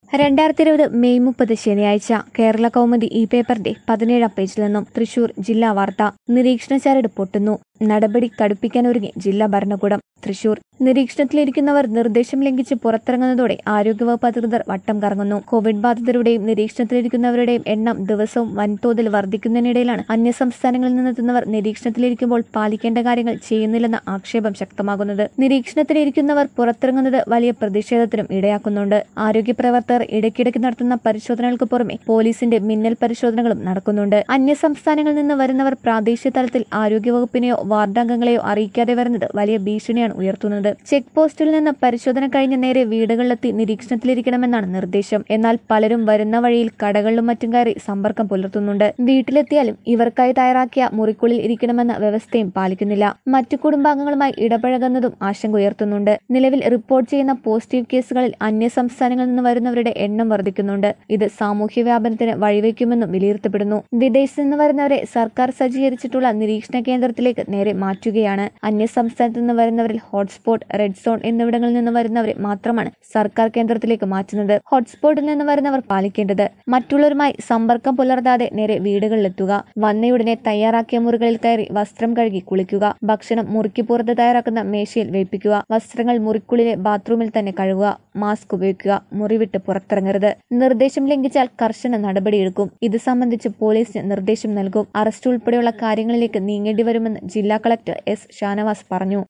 രണ്ടായിരത്തി ഇരുപത് മെയ് മുപ്പത് ശനിയാഴ്ച കേരള കൗമുദി ഈ പേപ്പറിന്റെ പതിനേഴാം പേജിൽ നിന്നും തൃശൂർ ജില്ലാ വാർത്ത നിരീക്ഷണശാരട് പൊട്ടുന്നു നടപടി കടുപ്പിക്കാനൊരുങ്ങി ജില്ലാ ഭരണകൂടം തൃശൂർ നിരീക്ഷണത്തിലിരിക്കുന്നവർ നിർദ്ദേശം ലംഘിച്ച് പുറത്തിറങ്ങുന്നതോടെ ആരോഗ്യവകുപ്പ് അധികൃതർ വട്ടം കറങ്ങുന്നു കോവിഡ് ബാധിതരുടെയും നിരീക്ഷണത്തിലിരിക്കുന്നവരുടെയും എണ്ണം ദിവസവും വൻതോതിൽ വർദ്ധിക്കുന്നതിനിടയിലാണ് അന്യസംസ്ഥാനങ്ങളിൽ നിന്നെത്തുന്നവർ നിരീക്ഷണത്തിലിരിക്കുമ്പോൾ പാലിക്കേണ്ട കാര്യങ്ങൾ ചെയ്യുന്നില്ലെന്ന ആക്ഷേപം ശക്തമാകുന്നത് നിരീക്ഷണത്തിലിരിക്കുന്നവർ പുറത്തിറങ്ങുന്നത് വലിയ പ്രതിഷേധത്തിനും ഇടയാക്കുന്നുണ്ട് ആരോഗ്യപ്രവർത്തകർ ഇടയ്ക്കിടയ്ക്ക് നടത്തുന്ന പരിശോധനകൾക്ക് പുറമെ പോലീസിന്റെ മിന്നൽ പരിശോധനകളും നടക്കുന്നുണ്ട് അന്യസംസ്ഥാനങ്ങളിൽ നിന്ന് വരുന്നവർ പ്രാദേശിക തലത്തിൽ ആരോഗ്യവകുപ്പിനെയോ വാർഡംഗങ്ങളെയോ അറിയിക്കാതെ വരുന്നത് വലിയ ഭീഷണിയാണ് ഉയർത്തുന്നത് ചെക്ക് പോസ്റ്റിൽ നിന്ന് പരിശോധന കഴിഞ്ഞ് നേരെ വീടുകളിലെത്തി നിരീക്ഷണത്തിലിരിക്കണമെന്നാണ് നിർദ്ദേശം എന്നാൽ പലരും വരുന്ന വഴിയിൽ കടകളിലും മറ്റും കയറി സമ്പർക്കം പുലർത്തുന്നുണ്ട് വീട്ടിലെത്തിയാലും ഇവർക്കായി തയ്യാറാക്കിയ മുറിക്കുള്ളിൽ ഇരിക്കണമെന്ന വ്യവസ്ഥയും പാലിക്കുന്നില്ല മറ്റു കുടുംബാംഗങ്ങളുമായി ഇടപഴകുന്നതും ആശങ്ക ഉയർത്തുന്നുണ്ട് നിലവിൽ റിപ്പോർട്ട് ചെയ്യുന്ന പോസിറ്റീവ് കേസുകളിൽ അന്യ സംസ്ഥാനങ്ങളിൽ നിന്ന് വരുന്നവരുടെ എണ്ണം വർദ്ധിക്കുന്നുണ്ട് ഇത് സാമൂഹ്യ വ്യാപനത്തിന് വഴിവെക്കുമെന്നും വിലയിരുത്തപ്പെടുന്നു വിദേശത്ത് നിന്ന് വരുന്നവരെ സർക്കാർ സജ്ജീകരിച്ചിട്ടുള്ള നിരീക്ഷണ കേന്ദ്രത്തിലേക്ക് നേരെ മാറ്റുകയാണ് അന്യ സംസ്ഥാനത്ത് നിന്ന് വരുന്നവരിൽ ഹോട്ട്സ്പോട്ട് റെഡ് സോൺ എന്നിവിടങ്ങളിൽ നിന്ന് വരുന്നവരെ മാത്രമാണ് സർക്കാർ കേന്ദ്രത്തിലേക്ക് മാറ്റുന്നത് ഹോട്ട്സ്പോട്ടിൽ നിന്ന് വരുന്നവർ പാലിക്കേണ്ടത് മറ്റുള്ളവരുമായി സമ്പർക്കം പുലർത്താതെ നേരെ വീടുകളിലെത്തുക വന്നയുടനെ തയ്യാറാക്കിയ മുറികളിൽ കയറി വസ്ത്രം കഴുകി കുളിക്കുക ഭക്ഷണം മുറിക്ക് പുറത്ത് തയ്യാറാക്കുന്ന മേശയിൽ വേപ്പിക്കുക വസ്ത്രങ്ങൾ മുറിക്കുള്ളിലെ ബാത്റൂമിൽ തന്നെ കഴുകുക മാസ്ക് ഉപയോഗിക്കുക മുറിവിട്ട് പുറത്തിറങ്ങരുത് നിർദ്ദേശം ലംഘിച്ചാൽ കർശന നടപടിയെടുക്കും ഇത് സംബന്ധിച്ച് പോലീസിന് നിർദ്ദേശം നൽകും അറസ്റ്റ് ഉൾപ്പെടെയുള്ള കാര്യങ്ങളിലേക്ക് നീങ്ങേണ്ടി വരുമെന്ന് ജില്ലാ കളക്ടർ എസ് ഷാനവാസ് പറഞ്ഞു